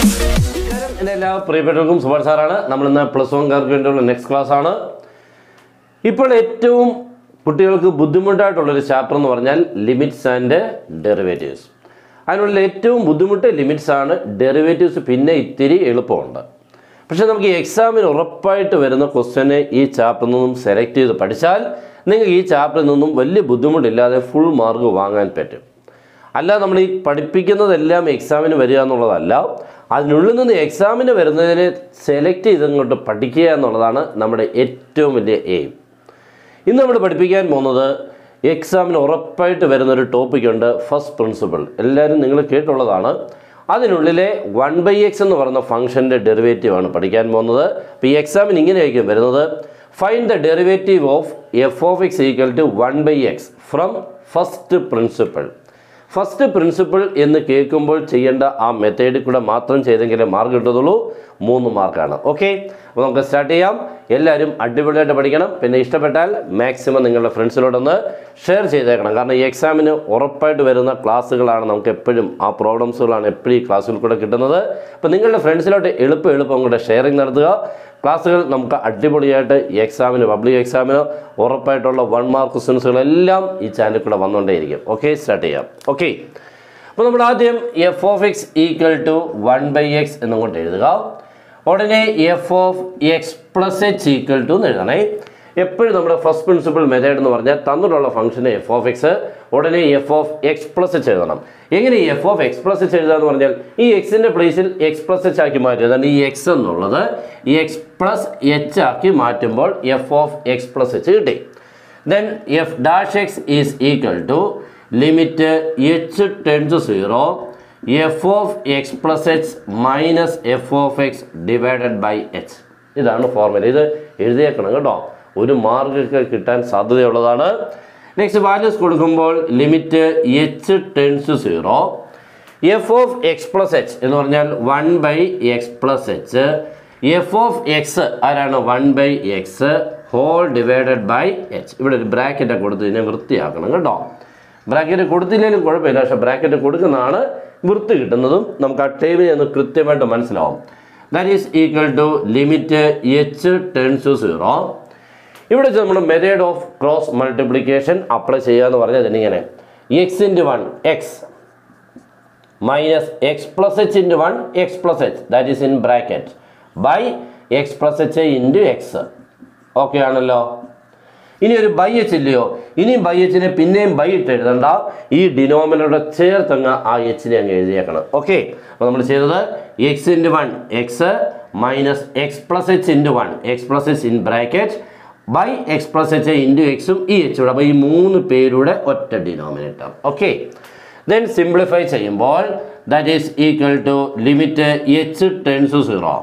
നമസ്കാരം എൻ്റെ എല്ലാ പ്രിയപ്പെട്ടവർക്കും സുഭാൻ സാറാണ് നമ്മളിന്ന് പ്ലസ് വൺകാർക്ക് വേണ്ടിയുള്ള നെക്സ്റ്റ് ക്ലാസ് ആണ് ഇപ്പോൾ ഏറ്റവും കുട്ടികൾക്ക് ബുദ്ധിമുട്ടായിട്ടുള്ളൊരു ചാപ്റ്റർ എന്ന് പറഞ്ഞാൽ ലിമിറ്റ്സ് ആൻഡ് ഡെറിവേറ്റീവ്സ് അതിനുള്ള ഏറ്റവും ബുദ്ധിമുട്ട് ലിമിറ്റ്സ് ആണ് ഡെറിവേറ്റീവ്സ് പിന്നെ ഇത്തിരി എളുപ്പമുണ്ട് പക്ഷേ നമുക്ക് ഈ എക്സാമിന് ഉറപ്പായിട്ട് വരുന്ന ക്വസ്റ്റ്യനെ ഈ ചാപ്റ്ററിൽ നിന്നും സെലക്ട് ചെയ്ത് പഠിച്ചാൽ നിങ്ങൾക്ക് ഈ ചാപ്റ്ററിൽ നിന്നും വലിയ ബുദ്ധിമുട്ടില്ലാതെ ഫുൾ മാർക്ക് വാങ്ങാൻ പറ്റും അല്ല നമ്മൾ ഈ പഠിപ്പിക്കുന്നതെല്ലാം എക്സാമിന് വരിക എന്നുള്ളതല്ല അതിനുള്ളിൽ നിന്ന് എക്സാമിന് വരുന്നതിനെ സെലക്ട് ചെയ്തങ്ങോട്ട് പഠിക്കുക എന്നുള്ളതാണ് നമ്മുടെ ഏറ്റവും വലിയ എയിം ഇന്ന് നമ്മൾ പഠിപ്പിക്കാൻ പോകുന്നത് എക്സാമിന് ഉറപ്പായിട്ട് വരുന്നൊരു ടോപ്പിക്കുണ്ട് ഫസ്റ്റ് പ്രിൻസിപ്പിൾ എല്ലാവരും നിങ്ങൾ കേട്ടുള്ളതാണ് അതിനുള്ളിലെ വൺ ബൈ എക്സ് എന്ന് പറയുന്ന ഫംഗ്ഷൻ്റെ ഡെറിവേറ്റീവ് ആണ് പഠിക്കാൻ പോകുന്നത് അപ്പോൾ ഈ എക്സാമിന് ഇങ്ങനെയായിരിക്കും വരുന്നത് find the derivative of f of x equal to one by x from first principle first principle എന്ന് കേൾക്കുമ്പോൾ ചെയ്യേണ്ട ആ മെത്തേഡിൽ കൂടെ മാത്രം ചെയ്തെങ്കിലേ മാർക്ക് കിട്ടത്തുള്ളൂ മൂന്ന് മാർക്കാണ് ഓക്കെ അപ്പോൾ നമുക്ക് സ്റ്റാർട്ട് ചെയ്യാം എല്ലാവരും അടിപൊളിയായിട്ട് പഠിക്കണം പിന്നെ ഇഷ്ടപ്പെട്ടാൽ മാക്സിമം നിങ്ങളുടെ ഫ്രണ്ട്സിനോടൊന്ന് ഷെയർ ചെയ്തേക്കണം കാരണം ഈ എക്സാമിന് ഉറപ്പായിട്ട് വരുന്ന ക്ലാസ്സുകളാണ് നമുക്ക് എപ്പോഴും ആ പ്രോബ്ലംസുകളാണ് എപ്പോഴും ഈ ക്ലാസ്സിൽ കൂടെ കിട്ടുന്നത് അപ്പോൾ നിങ്ങളുടെ ഫ്രണ്ട്സിലോട്ട് എളുപ്പം എളുപ്പം കൂടെ ഷെയറിങ് നടത്തുക ക്ലാസ്സുകൾ നമുക്ക് അടിപൊളിയായിട്ട് ഈ എക്സാമിന് പബ്ലിക് എക്സാമിന് ഉറപ്പായിട്ടുള്ള വൺ മാർക്ക് ക്വസ്റ്റ്യൻസുകളെല്ലാം ഈ ചാനലിൽ കൂടെ വന്നുകൊണ്ടേയിരിക്കും ഓക്കെ സ്റ്റാർട്ട് ചെയ്യാം ഓക്കെ അപ്പോൾ നമ്മൾ ആദ്യം f of x equal to one by x എന്നുകൊണ്ട് എഴുതുക ഉടനെ f of x plus h equal to എന്ന് എഴുതണേ എപ്പോഴും നമ്മുടെ ഫസ്റ്റ് പ്രിൻസിപ്പിൾ മെത്തേഡ് എന്ന് പറഞ്ഞാൽ തന്നിട്ടുള്ള ഫംഗ്ഷന് എഫ് ഓഫ് എക്സ് ഉടനെ f of x plus h എഴുതണം എങ്ങനെ ഈ f of x plus h എഴുതുക എന്ന് പറഞ്ഞാൽ ഈ എക്സിൻ്റെ പ്ലേസിൽ എക്സ് പ്ലസ് എച്ച് ആക്കി മാറ്റുക അതാണ് ഈ എക്സ് എന്നുള്ളത് ഈ എക്സ് പ്ലസ് എച്ച് ആക്കി മാറ്റുമ്പോൾ f of x plus h കിട്ടി then f dash x is equal to limit h tends to zero f of x plus h minus f of x divided by h ഇതാണ് formula ഇത് എഴുതിയേക്കണം കേട്ടോ ഒരു മാർക്കൊക്കെ കിട്ടാൻ സാധ്യതയുള്ളതാണ് നെക്സ്റ്റ് വാല്യൂസ് കൊടുക്കുമ്പോൾ limit h tends to zero f of x plus h എന്ന് പറഞ്ഞാൽ one by x plus h f of x ആരാണ് one by X whole divided by h ഇവിടെ ഒരു ബ്രാക്കറ്റ് കൊടുത്ത് ഇതിനെ വൃത്തിയാക്കണം കേട്ടോ ബ്രാക്കറ്റ് കൊടുത്തില്ലെങ്കിലും കുഴപ്പമില്ല പക്ഷേ ബ്രാക്കറ്റ് കൊടുക്കുന്നതാണ് വൃത്തി കിട്ടുന്നതും നമുക്ക് ആ ടേബിൾ എന്ന് കൃത്യമായിട്ട് മനസ്സിലാവും that is equal to limit h tends to zero ഇവിടെ വെച്ച് നമ്മൾ method of cross multiplication apply ചെയ്യുക എന്ന് പറഞ്ഞാൽ അതിനിങ്ങനെ x into one x minus x plus h into one x plus h that is in bracket by x plus h into x okay ആണല്ലോ ഇനി ഒരു ബൈ എച്ച് ഇല്ലയോ ഇനിയും by എച്ചിനെ പിന്നെയും ബൈ ഇട്ട് എഴുതണ്ട ഈ ഡിനോമിനോടെ ചേർത്തങ്ങ് ആ എച്ചിനെ അങ്ങ് എഴുതിയേക്കണം ഓക്കെ അപ്പോൾ നമ്മൾ ചെയ്തത് x into one x minus x plus h into one x plus h in bracket by x plus h into എക്സും ഈ എച്ചും അപ്പോൾ ഈ മൂന്ന് പേരുടെ ഒറ്റ ഡിനോമിനേറ്റർ ഓക്കെ ദെൻ സിംപ്ലിഫൈ ചെയ്യുമ്പോൾ that is equal to limit h tends to zero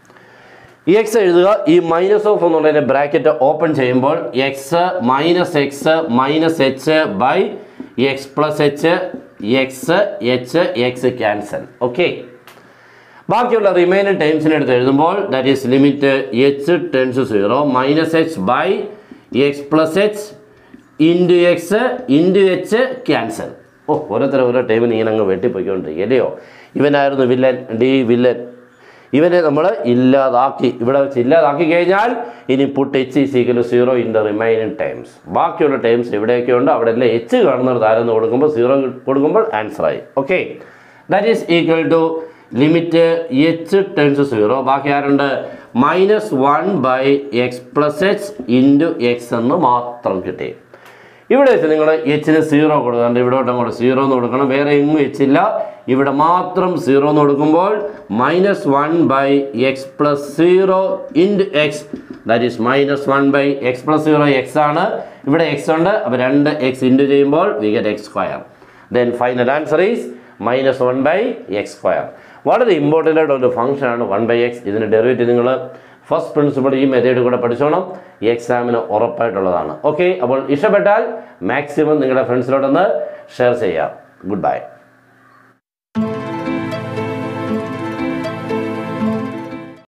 ഈ എക്സ് എഴുതുക ഈ മൈനസ് ഓഫ് എന്നുള്ളതിൻ്റെ ബ്രാക്കറ്റ് ഓപ്പൺ ചെയ്യുമ്പോൾ x minus x minus h by x plus h x h x cancel okay ബാക്കിയുള്ള remaining ടൈംസിനെ എടുത്ത് എഴുതുമ്പോൾ that is limit h tends zero minus h by x plus h into x into h cancel ഓ ഓരോരുത്തർ ഓരോ ടൈമിന് ഇങ്ങനെ അങ്ങ് വെട്ടിപ്പോയിക്കൊണ്ടിരിക്കുക അല്ലയോ ഇവനായിരുന്നു വില്ലൻ ഡി വില്ലൻ ഇവനെ നമ്മൾ ഇല്ലാതാക്കി ഇവിടെ വെച്ച് ഇല്ലാതാക്കി കഴിഞ്ഞാൽ ഇനി പുട്ട് എച്ച് ഈ equal zero in the remaining times ബാക്കിയുള്ള ടൈംസ് എവിടെയൊക്കെ ഉണ്ട് അവിടെ എല്ലാം എച്ച് കാണുന്നിടത്ത് ആരെന്ന് കൊടുക്കുമ്പോൾ സീറോ കൊടുക്കുമ്പോൾ ആൻസറായി okay that is equal to limit h tends zero ബാക്കി ആരുണ്ട് minus one by x plus h into x എന്ന് മാത്രം കിട്ടി ഇവിടെ വെച്ച് നിങ്ങൾ എച്ചിന് സീറോ കൊടുക്കാണ്ട് ഇവിടോട്ട് അങ്ങോട്ട് സീറോ എന്ന് കൊടുക്കണം വേറെ എങ്ങും എച്ച് ഇല്ല ഇവിടെ മാത്രം സീറോ എന്ന് കൊടുക്കുമ്പോൾ minus one by x plus zero into x that is minus one by x plus zero x ആണ് ഇവിടെ എക്സ് ഉണ്ട് അപ്പോൾ രണ്ട് എക്സ് ഇൻറ്റു ചെയ്യുമ്പോൾ we get x square then final answer is minus one by x square വളരെ important ആയിട്ട് ഒരു ഫംഗ്ഷനാണ് വൺ ബൈ എക്സ് ഇതിന് ഡെറിവേറ്റീവ് നിങ്ങൾ ഫസ്റ്റ് പ്രിൻസിപ്പിൾ ഈ മെത്തേഡ് കൂടെ പഠിച്ചോണം ഈ എക്സാമിന് ഉറപ്പായിട്ടുള്ളതാണ് ഓക്കെ അപ്പോൾ ഇഷ്ടപ്പെട്ടാൽ മാക്സിമം നിങ്ങളുടെ ഫ്രണ്ട്സിലോട്ടൊന്ന് ഷെയർ ചെയ്യാം ഗുഡ് ബൈ